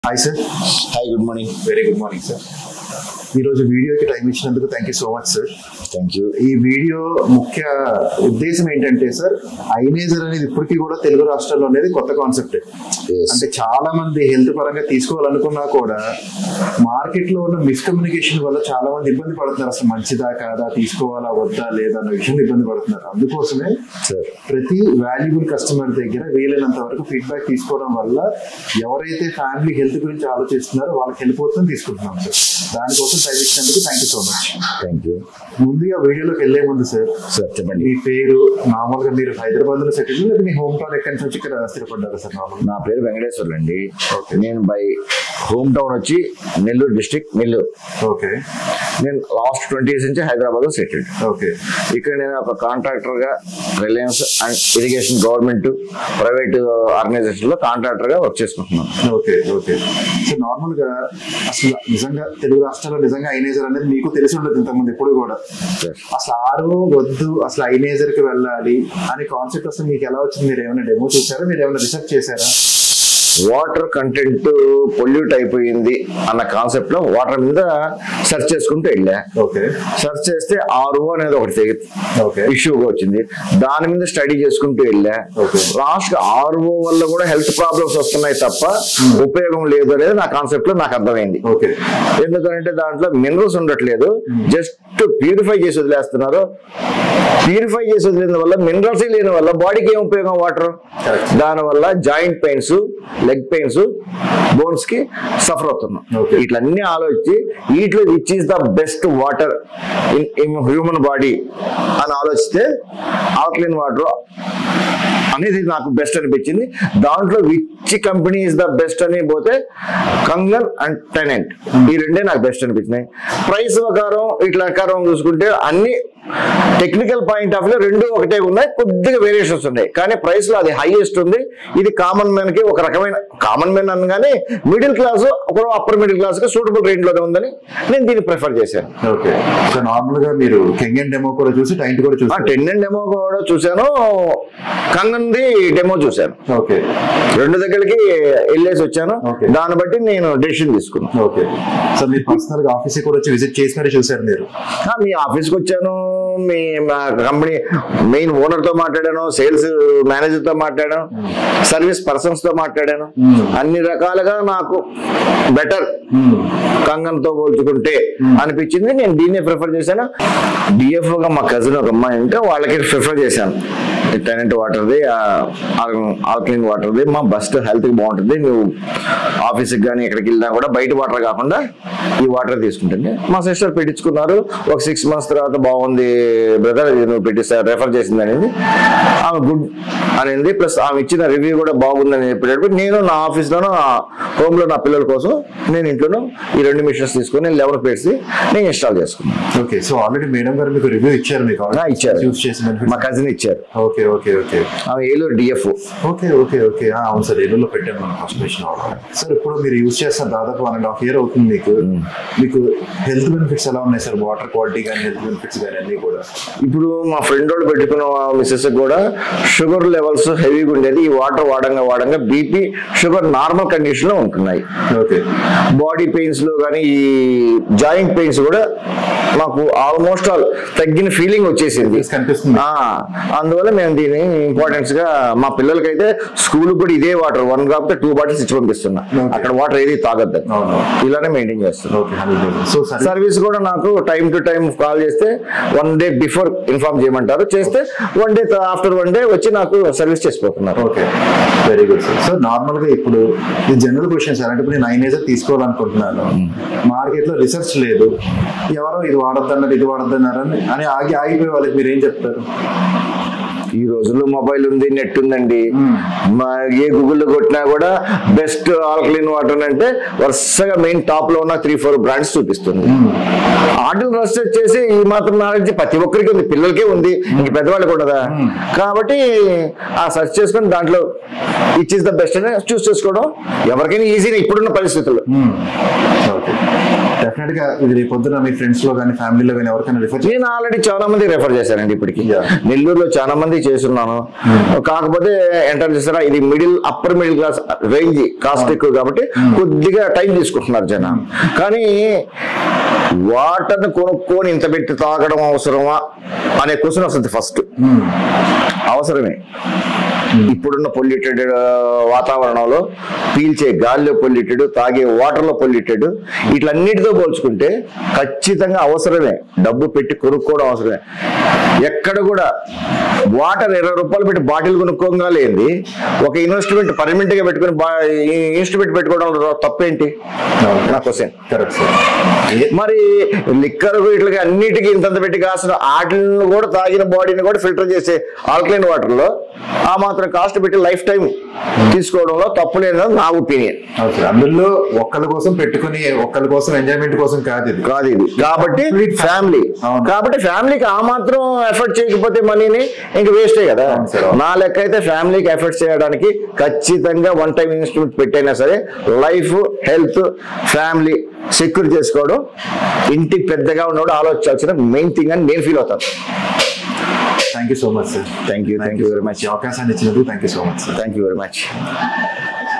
Hi sir hi good morning very good morning sir ఈరోజు వీడియోకి time ఇచ్చినందుకు thank you so much sir thank you ఈ video ముఖ్య ఉద్దేశం ఏంటంటే సార్ ఐనేజర్ అనేది ఇప్పటికీ కూడా తెలుగు రాష్ట్రాల్లో అనేది కొత్త కాన్సెప్ట్ Yes. అంటే చాలా మంది హెల్త్ పరంగా తీసుకోవాలనుకున్నా కూడా మార్కెట్ లో ఉన్న మిస్కమ్యూనికేషన్ వల్ల చాలా మంది ఇబ్బంది పడుతున్నారు అసలు మంచిదా కాదా తీసుకోవాలా వద్దా లేదా అన్న విషయంలో ఇబ్బంది పడుతున్నారు అందుకోసమే సార్ ప్రతి వాల్యుబుల్ కస్టమర్ దగ్గర వీలైనంత వరకు ఫీడ్బ్యాక్ తీసుకోవడం వల్ల ఎవరైతే ఫ్యామిలీ హెల్త్ గురించి ఆలోచిస్తున్నారో వాళ్ళకి హెల్ప్ అవుతుందని తీసుకుంటున్నాం సార్ దానికోసం టైం ఇచ్చినందుకు thank you so much thank you ముందుగా వీడియోలోకి వెళ్లే ముందు సార్ సార్ చెప్పండి మీ పేరు మామూలుగా మీరు హైదరాబాద్ లో సెటిల్ లేదా మీ హోమ్ టౌన్ ఎక్కడి నుంచి వచ్చి ఇక్కడ స్థిరపడ్డారు సార్ మామూలుగా నా పేరు వెంకటేశ్వర్లు అండి Okay. నేను బై హోమ్ టౌన్ వచ్చి నెల్లూరు డిస్ట్రిక్ట్ నెల్లూరు ఓకే నేను లాస్ట్ ట్వంటీ ఇయర్స్ నుంచి హైదరాబాద్ లో సెటిల్డ్ ఓకే ఇక్కడ నేను ఒక కాంట్రాక్టర్ గా Reliance and irrigation government private organisation లో కాంట్రాక్టర్ గా వర్క్ చేసుకుంటున్నాను ఓకే ఓకే సో నార్మల్ గా అసలు నిజంగా తెలుగు రాష్ట్రాల్లో నిజంగా ఐనేజర్ అనేది మీకు తెలిసి ఉండదు ఇంతకుముందు ఎప్పుడు కూడా సార్ అసలు ఆరు వద్దు అసలు ఐనేజర్ కి వెళ్ళాలి అనే కాన్సెప్ట్ అసలు మీకు ఎలా వచ్చింది మీరు ఏమైనా డెమో చూసారా మీరు ఏమైనా రీసెర్చ్ చేశారా వాటర్ కంటెంట్ పొల్యూట్ అయిపోయింది అన్న కాన్సెప్ట్ లో వాటర్ మీద సెర్చ్ చేసుకుంటూ వెళ్ళా ఓకే సెర్చ్ చేస్తే ఆర్ఓ అనేది ఒకటి ఓకే ఇష్యూగా వచ్చింది దాని మీద స్టడీ చేసుకుంటూ వెళ్ళా Okay. లాస్ట్ ఆర్ఓ వల్ల కూడా హెల్త్ ప్రాబ్లమ్స్ వస్తున్నాయి తప్ప ఉపయోగం లేదు అనేది నా కాన్సెప్ట్ లో నాకు అర్థమైంది ఓకే ఎందుకంటే దాంట్లో మినరల్స్ ఉండట్లేదు జస్ట్ ప్యూరిఫై చేసి వదిలేస్తున్నారు ప్యూరిఫై చేసి వదిలేని వల్ల మినరల్స్ లేని వల్ల బాడీకి ఏం ఉపయోగం వాటర్ Correct. దాని వల్ల joint pains leg pains bones కి సఫర్ అవుతున్నాం Okay. ఇట్లన్నీ ఆలోచించి వీటిలో which is the best water in in human body అని ఆలోచిస్తే ఆల్కలైన్ వాటర్ అనేది నాకు బెస్ట్ అనిపించింది దాంట్లో which company is the best అని పోతే కంగన్ అండ్ టెనెంట్ ఈ రెండే నాకు బెస్ట్ అనిపించినాయి ప్రైస్ ప్రకారం ఇట్లా ప్రకారం చూసుకుంటే అన్ని టెక్నికల్ పాయింట్ ఆఫ్ వ్యూ రెండు ఒకటే ఉన్నాయి కొద్దిగా వేరియేషన్స్ ఉన్నాయి కానీ ప్రైస్ లో అది హైయెస్ట్ ఉంది ఇది కామన్ మ్యాన్ కి ఒక రకమైన కామన్ మ్యాన్ అనగానే మిడిల్ క్లాస్ ఒక అప్పర్ మిడిల్ క్లాస్ కి సూటబుల్ రేంజ్ లోనే ఉందని నేను దీన్ని ప్రిఫర్ చేశాను ఓకే సో నార్మల్ గా మీరు కెంగన్ డెమో కూడా చూసి టైంట్ కూడా చూసి టెన్ డెమో కూడా చూశాను కంగన్ది డెమో చూశాను ఓకే రెండు దగ్గరికి వెళ్ళేసి వచ్చాను Okay. దాన్ని బట్టి నేను డెసిషన్ తీసుకున్నాను ఓకే సో మీరు పర్సనల్ గా ఆఫీస్ కూడా వచ్చి విజిట్ చేసి మరి చూసారు మీరు ఆ, మీ ఆఫీస్కి వచ్చాను మీ మా కంపెనీ మెయిన్ ఓనర్ తో మాట్లాడాను సేల్స్ మేనేజర్ తో మాట్లాడాను సర్వీస్ పర్సన్స్ తో మాట్లాడాను Hmm. అన్ని రకాలుగా నాకు బెటర్ కంగన్ తో పోల్చుకుంటే అనిపించింది నేను దీన్నే ప్రిఫర్ చేశాను డిఎఫ్ గా మా కజిన్ ఒక అమ్మాయి ఉంటే వాళ్ళకి ప్రిఫర్ చేశాను టెనెంట్ వాటర్ది ఆల్కలిన్ వాటర్ది మా బస్ట్ హెల్త్ కి బాగుంటుంది నువ్వు ఆఫీస్కి కానీ ఎక్కడికి వెళ్ళినా కూడా బయట వాటర్ కాకుండా ఈ వాటర్ తీసుకుంటుంది మా సిస్టర్ పెట్టించుకున్నారు ఒక సిక్స్ మంత్స్ తర్వాత బాగుంది బ్రదర్ ఇది నువ్వు పెట్టిస్తా రెఫర్ చేసింది అనేది ఆమె గుడ్ అనేది ప్లస్ ఆమె ఇచ్చిన రివ్యూ కూడా బాగుందని చెప్పేటప్పుడు నేను నా ఆఫీస్లోనూ హోమ్ లో నా పిల్లల కోసం నేను ఇంట్లోనూ ఈ రెండు మిషన్స్ తీసుకొని లెవెన్ పెట్టి నేను ఇన్స్టాల్ చేసుకున్నాను ఓకే సో ఆల్రెడీ మేడం గారు మీకు రివ్యూ ఇచ్చారు మీకు ఆ, ఇచ్చారు యూస్ చేసి మా కజిన్ ఇచ్చారు ఓకే ఓకే ఓకే ఆమె Eluru DF okay okay okay ఆ, అవును సార్ ఏలూరులో పెట్టాను మనం ఫస్ట్ మిషన్ సార్ ఇప్పుడు మీరు యూస్ చేస్తారు దాదాపు వన్ అండ్ హాఫ్ ఇయర్ అవుతుంది మీకు మీకు హెల్త్ బెనిఫిట్స్ ఎలా ఉన్నాయి సార్ వాటర్ క్వాలిటీ కానీ హెల్త్ బెనిఫిట్స్ కానీ అన్ని కూడా ఇప్పుడు మా ఫ్రెండ్ వాళ్ళు పెట్టుకున్న మిస్సెస్ కూడా షుగర్ లెవెల్స్ హెవీగా ఉండేది ఈ వాటర్ వాడంగా వాడంగా బీపీ షుగర్ నార్మల్ కండిషన్ లో ఉంటున్నాయి ఓకే బాడీ పెయిన్స్ లో కానీ ఈ జాయింట్ పెయిన్స్ కూడా మాకు ఆల్మోస్ట్ ఆల్ తగ్గిన ఫీలింగ్ వచ్చేసింది కనిపిస్తుంది ఆ, అందువల్ల మేము దీన్ని ఇంపార్టెన్స్ గా మా పిల్లలకైతే స్కూల్ కూడా ఇదే వాటర్ వన్ కాకపోతే టూ బాటిల్స్ ఇచ్చి పంపిస్తున్నా Okay. అక్కడ వాటర్ ఏది తాగద్దు అవును. ఇలానే మెయింటైన్ చేస్తున్నాం ఓకే హండ్రెడ్ సో సరే సర్వీస్ కూడా నాకు టైం టు టైం కాల్ చేస్తే వన్ డే బిఫోర్ ఇన్ఫార్మ్ చేయమంటారు చేస్తే one day after one day వచ్చి నాకు సర్వీస్ చేసిపోతున్నారు okay very good sir so normal గా ఇప్పుడు ఇది జనరల్ క్వశ్చన్ సార్ అంటే ఇప్పుడు నేను నైన్ ఏజర్ తీసుకోవాలనుకుంటున్నాను మార్కెట్ లో రీసెర్చ్ లేదు ఎవరో ఇది వాడద్దన్నారు ఇది వాడద్దన్నారు అని అని ఆగి ఆగిపోయే వాళ్ళకి మీరు ఏం చెప్తారు ఈ రోజుల్లో మొబైల్ ఉంది నెట్ ఉందండి Hmm. మా ఏ గూగుల్లో కొట్టినా కూడా బెస్ట్ ఆల్కలిన్ వాటర్ అంటే వరుసగా మెయిన్ టాప్ లో ఉన్న త్రీ ఫోర్ బ్రాండ్స్ చూపిస్తుంది ఆటలు రీసెర్చ్ చేసి ఈ మాత్రం నాలెడ్జ్ ప్రతి ఒక్కరికి ఉంది పిల్లలకే ఉంది ఇంక పెద్దవాళ్ళకి ఉండదా కాబట్టి ఆ సెర్చ్ చేసుకొని దాంట్లో ఇచ్ ఇస్ ద బెస్ట్ అని చూస్ చేసుకోవడం ఎవరికైనా ఈజీగా ఇప్పుడున్న పరిస్థితుల్లో ఓకే డెఫినెట్ గా ఇది రేపు పొద్దున మీ ఫ్రెండ్స్ లో కానీ ఫ్యామిలీలో కానీ ఎవరికైనా రిఫర్ నేను ఆల్రెడీ చాలా మంది రెఫర్ చేశానండి ఇప్పటికి Yeah. నెల్లూరులో చాలా మంది చేస్తున్నాను కాకపోతే ఎంటర్ చేస్తారా ఇది middle upper middle class range cost ఎక్కువ కాబట్టి కొద్దిగా టైం తీసుకుంటున్నారు జనం కానీ వాటర్ని కొనుక్కొని ఇంత పెట్టి తాగడం అవసరమా అనే క్వశ్చన్ వస్తుంది ఫస్ట్ అవసరమే ఇప్పుడున్న పొల్యూటెడ్ వాతావరణంలో పీల్చే గాలిలో పొల్యూటెడ్ తాగే వాటర్లో పొల్యూటెడ్ వీటిలన్నిటితో పోల్చుకుంటే ఖచ్చితంగా అవసరమే డబ్బు పెట్టి కొనుక్కోవడం అవసరమే ఎక్కడ కూడా వాటర్ ఇరవై రూపాయలు పెట్టి బాటిల్ కొనుక్కోగా లేని ఒక ఇన్వెస్ట్మెంట్ పర్మనెంట్ గా పెట్టుకుని ఇన్స్ట్రుమెంట్ పెట్టుకోవడం తప్పేంటి నా క్వశ్చన్ కరెక్ట్ సార్ మరి లిక్కర్ వీటికి అన్నిటికీ ఇంతంత పెట్టి కాసిన వాటిని కూడా తాగిన బాడీని కూడా ఫిల్టర్ చేసే ఆల్కలైన్ వాటర్ లో ఆ మాత్రం కాస్ట్ పెట్టి లైఫ్ టైం తీసుకోవడంలో తప్పు లేదని నా ఒపీనియన్ అవును సార్ అందులో ఒక్కరి కోసం పెట్టుకుని ఒక్కరి కోసం ఎంజాయ్మెంట్ కోసం కాదు ఇది కాదు ఇది కాబట్టి Complete ఫ్యామిలీ అవును. కాబట్టి ఫ్యామిలీకి ఆ మాత్రం ఎఫర్ట్ చేయకపోతే మనీని ఇంక వేస్టే కదా అవును సార్, అవును. నా లెక్క అయితే ఫ్యామిలీకి ఎఫర్ట్ చేయడానికి ఖచ్చితంగా వన్ టైం ఇన్వెస్ట్మెంట్ పెట్టైనా సరే లైఫ్ హెల్త్ ఫ్యామిలీ సెక్యూర్ చేసుకోవడం ఇంటికి పెద్దగా ఉన్నప్పుడు ఆలోచించాల్సిన మెయిన్ థింగ్ అని నేను ఫీల్ అవుతాను thank you so much sir Thank you, thank you very much. ఈ అవకాశాన్ని ఇచ్చినందుకు thank you so much sir thank you very much